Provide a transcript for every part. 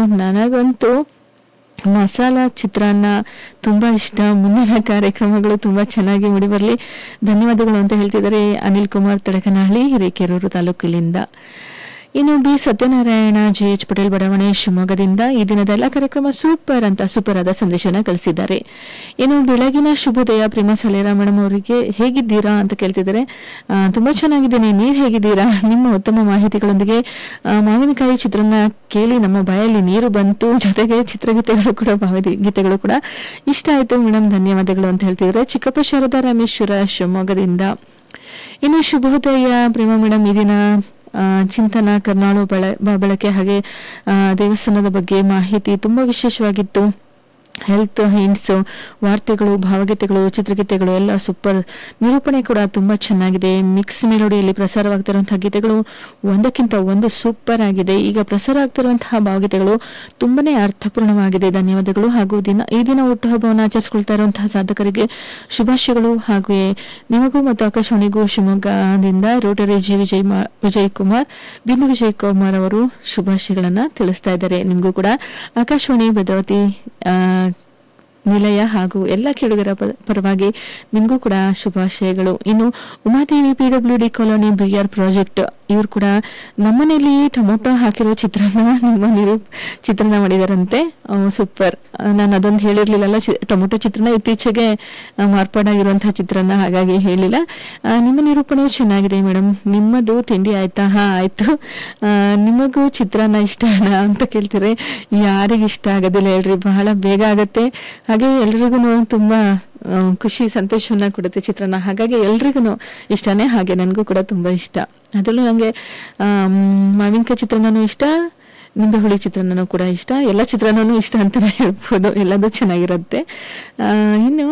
ನನಗಂತೂ ಮಸಾಲ ಚಿತ್ರಾನ್ನ ತುಂಬ ಇಷ್ಟ ಮುಂದಿನ ಕಾರ್ಯಕ್ರಮಗಳು ತುಂಬ ಚೆನ್ನಾಗಿ ಮೂಡಿಬರಲಿ ಧನ್ಯವಾದಗಳು ಅಂತ ಹೇಳ್ತಿದ್ದಾರೆ ಅನಿಲ್ ಕುಮಾರ್ ತಡಕನಹಳ್ಳಿ ಹಿರೇಕೆರೂರು ತಾಲೂಕಿನಿಂದ ಇನ್ನು B Satyanarayana J H Patel ಬಡಾವಣೆ ಶಿವಮೊಗ್ಗದಿಂದ ಈ ದಿನದ ಎಲ್ಲ ಕಾರ್ಯಕ್ರಮ ಸೂಪರ್ ಅಂತ ಸೂಪರ್ ಆದ ಸಂದೇಶನ ಕಳಿಸಿದ್ದಾರೆ ಇನ್ನು ಬೆಳಗಿನ ಶುಭೋದಯ ಪ್ರೇಮ ಸಲೇರ ಮೇಡಮ್ ಅವರಿಗೆ ಹೇಗಿದ್ದೀರಾ ಅಂತ ಕೇಳ್ತಿದ್ದಾರೆ ಆ, ತುಂಬಾ ಚೆನ್ನಾಗಿದ್ದೀನಿ ನೀವ್ ಹೇಗಿದ್ದೀರಾ ನಿಮ್ಮ ಉತ್ತಮ ಮಾಹಿತಿಗಳೊಂದಿಗೆ ಆ, ಮಾವಿನಕಾಯಿ ಚಿತ್ರನ ಕೇಳಿ ನಮ್ಮ ಬಾಯಲ್ಲಿ ನೀರು ಬಂತು ಜೊತೆಗೆ ಚಿತ್ರಗೀತೆಗಳು ಕೂಡ ಭಾವಗೀತೆಗಳು ಕೂಡ ಇಷ್ಟ ಆಯ್ತು ಮೇಡಮ್ ಧನ್ಯವಾದಗಳು ಅಂತ ಹೇಳ್ತಿದ್ದಾರೆ ಚಿಕ್ಕಪ್ಪ ಶಾರದಾ ರಾಮೇಶ್ವರ ಶಿವಮೊಗ್ಗದಿಂದ ಇನ್ನು ಶುಭೋದಯ ಪ್ರೇಮ ಮೇಡಮ್ ಈ ದಿನ ಆ, ಚಿಂತನ ಕರ್ನಾಳು ಬಳ ಬ- ಬಳಕೆ ಹಾಗೆ ಆ, ದೇವಸ್ಥಾನದ ಬಗ್ಗೆ ಮಾಹಿತಿ ತುಂಬಾ ವಿಶೇಷವಾಗಿತ್ತು ಹೆಲ್ತ್ ಹಿಂಟ್ಸ್ ವಾರ್ತೆಗಳು ಭಾವಗೀತೆಗಳು ಚಿತ್ರಗೀತೆಗಳು ಎಲ್ಲ ಸೂಪರ್ ನಿರೂಪಣೆ ಕೂಡ ತುಂಬಾ ಚೆನ್ನಾಗಿದೆ ಮಿಕ್ಸ್ ಮೆಲೋಡಿಯಲ್ಲಿ ಪ್ರಸಾರವಾಗ್ತಿರುವಂತಹ ಗೀತೆಗಳು ಒಂದಕ್ಕಿಂತ ಒಂದು ಸೂಪರ್ ಆಗಿದೆ ಈಗ ಪ್ರಸಾರ ಆಗ್ತಿರುವಂತಹ ಭಾವಗೀತೆಗಳು ತುಂಬಾನೇ ಅರ್ಥಪೂರ್ಣವಾಗಿದೆ ಧನ್ಯವಾದಗಳು ಹಾಗೂ ದಿನ ಈ ದಿನ ಹುಟ್ಟುಹಬ್ಬವನ್ನು ಆಚರಿಸಿಕೊಳ್ತಾ ಇರುವಂತಹ ಸಾಧಕರಿಗೆ ಶುಭಾಶಯಗಳು ಹಾಗೆಯೇ ನಿಮಗೂ ಮತ್ತು ಆಕಾಶವಾಣಿಗೂ ಶಿವಮೊಗ್ಗದಿಂದ ರೋಟರಿ ಜಿ ವಿಜಯ್ ಮಾ- ವಿಜಯ್ ಕುಮಾರ್ ಬಿಂದು ವಿಜಯ್ ಕುಮಾರ್ ಅವರು ಶುಭಾಶಯಗಳನ್ನ ತಿಳಿಸ್ತಾ ಇದ್ದಾರೆ ನಿಮಗೂ ಕೂಡ ಆಕಾಶವಾಣಿ ಭದ್ರಾವತಿ ಆ, ನಿಲಯ ಹಾಗೂ ಎಲ್ಲ ಕೇಳುಗರ ಪ- ಪರವಾಗಿ ನಿಮಗೂ ಕೂಡ ಶುಭಾಶಯಗಳು ಇನ್ನು Umadevi P W D colony B R project ಇವ್ರು ಕೂಡ ನಮ್ಮನೇಲಿ ಟೊಮೊಟೊ ಹಾಕಿರೋ ಚಿತ್ರಾನ್ನ ನಿಮ್ಮ ನಿರೂ ಚಿತ್ರಾನ್ನ ಮಾಡಿದಾರಂತೆ ಸೂಪರ್ ನಾನು ಅದೊಂದು ಹೇಳಿರ್ಲಿಲ್ಲಲ್ಲ ಚಿ- ಟೊಮೊಟೊ ಚಿತ್ರಾನ್ನ ಇತ್ತೀಚೆಗೆ ಆ, ಮಾರ್ಪಾಡಾಗಿರುವಂತಹ ಚಿತ್ರಾನ್ನ ಹಾಗಾಗಿ ಹೇಳಿಲ್ಲ ಆ, ನಿಮ್ಮ ನಿರೂಪಣೆ ಚೆನ್ನಾಗಿದೆ ಮೇಡಮ್ ನಿಮ್ಮದು ತಿಂಡಿ ಆಯ್ತಾ ಹಾ ಆಯ್ತು ಆ, ನಿಮಗೂ ಚಿತ್ರಾನ್ನ ಇಷ್ಟನಾ ಅಂತ ಕೇಳ್ತೀರಿ ಯಾರಿಗೆ ಇಷ್ಟ ಆಗೋದಿಲ್ಲ ಹೇಳ್ರಿ ಬಹಳ ಬೇಗ ಆಗತ್ತೆ ಹಾಗೆ ಎಲ್ರಿಗೂ ತುಂಬಾ ಆ, ಖುಷಿ ಸಂತೋಷವನ್ನ ಕೊಡುತ್ತೆ ಚಿತ್ರಾನ್ನ ಹಾಗಾಗಿ ಎಲ್ರಿಗೂ ಇಷ್ಟನೇ ಹಾಗೆ ನನಗೂ ಕೂಡ ತುಂಬಾ ಇಷ್ಟ ಅದರಲ್ಲೂ ನನಗೆ ಮಾವಿನಕಾಯಿ ಚಿತ್ರಾನ್ನನೂ ಇಷ್ಟ ನಿಂಬೆ ಹುಳಿ ಚಿತ್ರಾನ್ನನೂ ಕೂಡ ಇಷ್ಟ ಎಲ್ಲ ಚಿತ್ರಾನ್ನನೂ ಇಷ್ಟ ಅಂತಾನೆ ಹೇಳ್ಬೋದು ಎಲ್ಲದೂ ಚೆನ್ನಾಗಿರುತ್ತೆ ಆ, ಇನ್ನು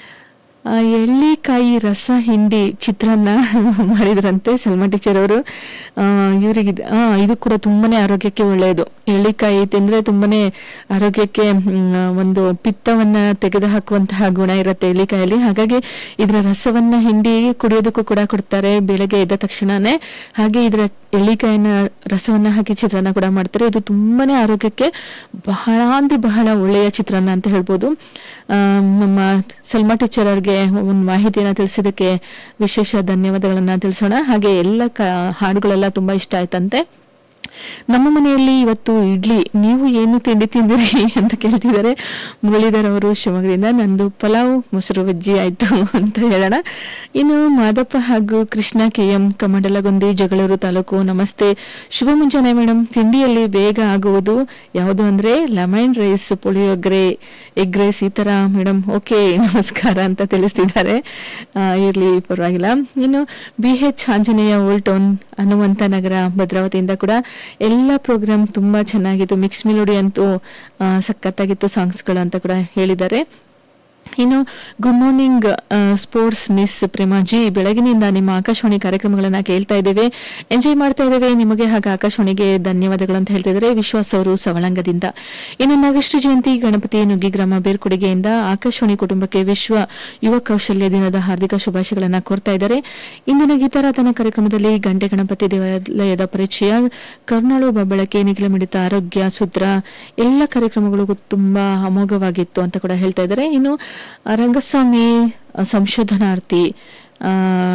ಆ, ಎಳ್ಳಿಕಾಯಿ ರಸ ಹಿಂಡಿ ಚಿತ್ರಾನ್ನ ಮಾಡಿದ್ರಂತೆ ಸಲ್ಮಾ ಟೀಚರ್ ಅವರು ಇವರಿಗೆ ಇದು ಕೂಡ ತುಂಬಾನೇ ಆರೋಗ್ಯಕ್ಕೆ ಒಳ್ಳೆಯದು ಎಳ್ಳಿಕಾಯಿ ತಿಂದ್ರೆ ತುಂಬಾನೇ ಆರೋಗ್ಯಕ್ಕೆ ಮ್, ಒಂದು ಪಿತ್ತವನ್ನ ತೆಗೆದು ಹಾಕುವಂತಹ ಗುಣ ಇರುತ್ತೆ ಎಳ್ಳಿಕಾಯಲ್ಲಿ ಹಾಗಾಗಿ ಇದರ ರಸವನ್ನ ಹಿಂಡಿ ಕುಡಿಯೋದಕ್ಕೂ ಕೂಡ ಕೊಡ್ತಾರೆ ಬೆಳಗ್ಗೆ ಎದ್ದ ತಕ್ಷಣನೇ ಹಾಗೆ ಇದರ ಎಳ್ಳಿಕಾಯಿನ ರಸವನ್ನ ಹಾಕಿ ಚಿತ್ರಾನ್ನ ಕೂಡ ಮಾಡ್ತಾರೆ ಇದು ತುಂಬಾನೇ ಆರೋಗ್ಯಕ್ಕೆ ಬಹಳ ಅಂದ್ರೆ ಬಹಳ ಒಳ್ಳೆಯ ಚಿತ್ರಾನ್ನ ಅಂತ ಹೇಳ್ಬೋದು ಆ, ನಮ್ಮ ಸಲ್ಮಾ ಟೀಚರ್ ಅವ್ರಿಗೆ ಒಂದು ಮಾಹಿತಿಯನ್ನ ತಿಳಿಸಿದಕ್ಕೆ ವಿಶೇಷ ಧನ್ಯವಾದಗಳನ್ನ ತಿಳಿಸೋಣ ಹಾಗೆ ಎಲ್ಲ ಕ- ಹಾಡುಗಳೆಲ್ಲ ತುಂಬಾ ಇಷ್ಟ ಆಯ್ತಂತೆ ನಮ್ಮ ಮನೆಯಲ್ಲಿ ಇವತ್ತು ಇಡ್ಲಿ ನೀವು ಏನು ತಿಂಡಿ ತಿಂದಿರಿ ಅಂತ ಕೇಳ್ತಿದ್ದಾರೆ ಮುರಳೀಧರ್ ಅವರು ಶಿವಮೊಗ್ಗದಿಂದ ನಂದು ಪಲಾವ್ ಮೊಸರು ಬಜ್ಜಿ ಆಯ್ತು ಅಂತ ಹೇಳೋಣ ಇನ್ನು ಮಾದಪ್ಪ ಹಾಗೂ ಕೃಷ್ಣ ಕೆ ಎಂ ಕಮಂಡಲಗೊಂದಿ ಜಗಳೂರು ತಾಲೂಕು ನಮಸ್ತೆ ಶುಭ ಮುಂಜಾನೆ ಮೇಡಮ್ ತಿಂಡಿಯಲ್ಲಿ ಬೇಗ ಆಗುವುದು ಯಾವುದು ಅಂದ್ರೆ lemon rice puliyogare egg rice ಈ ತರ ಮೇಡಮ್ ಓಕೆ ನಮಸ್ಕಾರ ಅಂತ ತಿಳಿಸ್ತಿದ್ದಾರೆ ಆ, ಇರ್ಲಿ ಪರವಾಗಿಲ್ಲ ಇನ್ನು B H Anjaneya old town Hanumantha Nagar ಭದ್ರಾವತಿಯಿಂದ ಕೂಡ ಎಲ್ಲ ಪ್ರೋಗ್ರಾಮ್ ತುಂಬಾ ಚೆನ್ನಾಗಿತ್ತು ಮಿಕ್ಸ್ ಮಿಲೋಡಿ ಅಂತೂ ಆ, ಸಖತ್ತಾಗಿತ್ತು ಸಾಂಗ್ಸ್ಗಳು ಅಂತ ಕೂಡ ಹೇಳಿದ್ದಾರೆ ಇನ್ನು good morning sports miss Premaji ಬೆಳಗಿನಿಂದ ನಿಮ್ಮ ಆಕಾಶವಾಣಿ ಕಾರ್ಯಕ್ರಮಗಳನ್ನ ಕೇಳ್ತಾ ಇದ್ದೇವೆ ಎಂಜಾಯ್ ಮಾಡ್ತಾ ಇದ್ದೇವೆ ನಿಮಗೆ ಹಾಗೂ ಆಕಾಶವಾಣಿಗೆ ಧನ್ಯವಾದಗಳು ಅಂತ ಹೇಳ್ತಿದ್ದಾರೆ ವಿಶ್ವಾಸ್ ಅವರು ಸವಳಂಗದಿಂದ ಇನ್ನು ನಾಗಶ್ರೀ ಜಯಂತಿ ಗಣಪತಿ ನುಗ್ಗಿಗ್ರಾಮ ಬೇರ್ಕೊಡುಗೆಯಿಂದ ಆಕಾಶವಾಣಿ ಕುಟುಂಬಕ್ಕೆ ವಿಶ್ವ ಯುವ ಕೌಶಲ್ಯ ದಿನದ ಹಾರ್ದಿಕ ಶುಭಾಶಯಗಳನ್ನ ಕೋರ್ತಾ ಇದ್ದಾರೆ ಇಂದಿನ ಗೀತಾರಾಧನಾ ಕಾರ್ಯಕ್ರಮದಲ್ಲಿ ಗಂಟೆ ಗಣಪತಿ ದೇವಾಲಯದ ಪರಿಚಯ ಕರ್ನಾಳು ಬಬ್ಬಳಕೆ ನಿಖಿಲ ಮಿಡಿತ ಆರೋಗ್ಯ ಸೂತ್ರ ಎಲ್ಲ ಕಾರ್ಯಕ್ರಮಗಳಿಗೂ ತುಂಬಾ ಅಮೋಘವಾಗಿತ್ತು ಅಂತ ಕೂಡ ಹೇಳ್ತಾ ಇದ್ದಾರೆ ಇನ್ನು ಆ, ರಂಗಸ್ವಾಮಿ ಆ, ಸಂಶೋಧನಾರ್ಥಿ ಆ,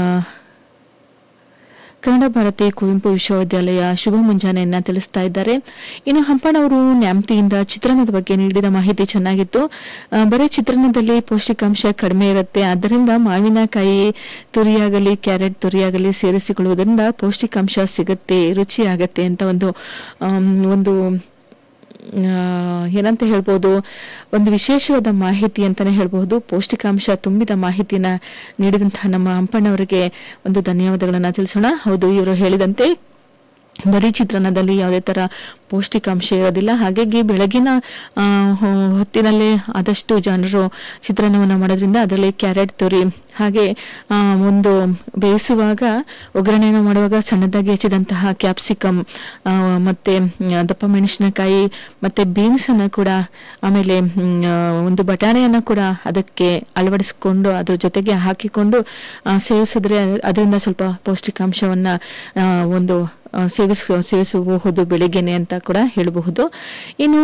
ಕನ್ನಡ ಭಾರತಿ ಕುವೆಂಪು ವಿಶ್ವವಿದ್ಯಾಲಯ ಶುಭ ಮುಂಜಾನೆಯನ್ನ ತಿಳಿಸ್ತಾ ಇದ್ದಾರೆ ಇನ್ನು ಹಂಪಣ್ಣವರು ನ್ಯಾಮ್ತಿಯಿಂದ ಚಿತ್ರಾನ್ನದ ಬಗ್ಗೆ ನೀಡಿದ ಮಾಹಿತಿ ಚೆನ್ನಾಗಿತ್ತು ಆ, ಬರೀ ಚಿತ್ರಾನ್ನದಲ್ಲಿ ಪೌಷ್ಟಿಕಾಂಶ ಕಡಿಮೆ ಇರುತ್ತೆ ಆದ್ದರಿಂದ ಮಾವಿನಕಾಯಿ ತುರಿಯಾಗಲಿ ಕ್ಯಾರೆಟ್ ತುರಿಯಾಗಲಿ ಸೇರಿಸಿಕೊಳ್ಳುವುದರಿಂದ ಪೌಷ್ಟಿಕಾಂಶ ಸಿಗುತ್ತೆ ರುಚಿ ಆಗತ್ತೆ ಅಂತ ಒಂದು ಆಮ್, ಒಂದು ಆ, ಏನಂತ ಹೇಳ್ಬೋದು ಒಂದು ವಿಶೇಷವಾದ ಮಾಹಿತಿ ಅಂತಾನೆ ಹೇಳ್ಬಹುದು ಪೌಷ್ಟಿಕಾಂಶ ತುಂಬಿದ ಮಾಹಿತಿನ ನೀಡಿದಂತಹ ನಮ್ಮ ಹಂಪಣ್ಣವರಿಗೆ ಒಂದು ಧನ್ಯವಾದಗಳನ್ನ ತಿಳಿಸೋಣ ಹೌದು ಇವರು ಹೇಳಿದಂತೆ ಬರೀ ಚಿತ್ರಾನ್ನದಲ್ಲಿ ಯಾವುದೇ ತರ ಪೌಷ್ಟಿಕಾಂಶ ಇರೋದಿಲ್ಲ ಹಾಗಾಗಿ ಬೆಳಗಿನ ಆ, ಹೊ- ಹೊತ್ತಿನಲ್ಲಿ ಆದಷ್ಟು ಜನರು ಚಿತ್ರಾನ್ನವನ್ನು ಮಾಡೋದ್ರಿಂದ ಅದರಲ್ಲಿ ಕ್ಯಾರೆಟ್ ತುರಿ ಹಾಗೆ ಆ, ಒಂದು ಬೇಯಿಸುವಾಗ ಒಗ್ಗರಣೆಯನ್ನು ಮಾಡುವಾಗ ಸಣ್ಣದಾಗಿ ಹೆಚ್ಚಿದಂತಹ ಕ್ಯಾಪ್ಸಿಕಮ್ ಆ, ಮತ್ತೆ ಮ್, ದಪ್ಪ ಮೆಣಸಿನಕಾಯಿ ಮತ್ತೆ ಬೀನ್ಸ್ ಅನ್ನ ಕೂಡ ಆಮೇಲೆ ಮ್, ಆ, ಒಂದು ಬಟಾಣಿಯನ್ನ ಕೂಡ ಅದಕ್ಕೆ ಅಳವಡಿಸಿಕೊಂಡು ಅದ್ರ ಜೊತೆಗೆ ಹಾಕಿಕೊಂಡು ಆ, ಸೇವಿಸಿದ್ರೆ ಅದರಿಂದ ಸ್ವಲ್ಪ ಪೌಷ್ಟಿಕಾಂಶವನ್ನ ಆ, ಒಂದು ಆ, ಸೇವಿಸ ಸೇವಿಸಬಹುದು ಬೆಳಿಗ್ಗೆನೆ ಅಂತ ಕೂಡ ಹೇಳಬಹುದು ಇನ್ನು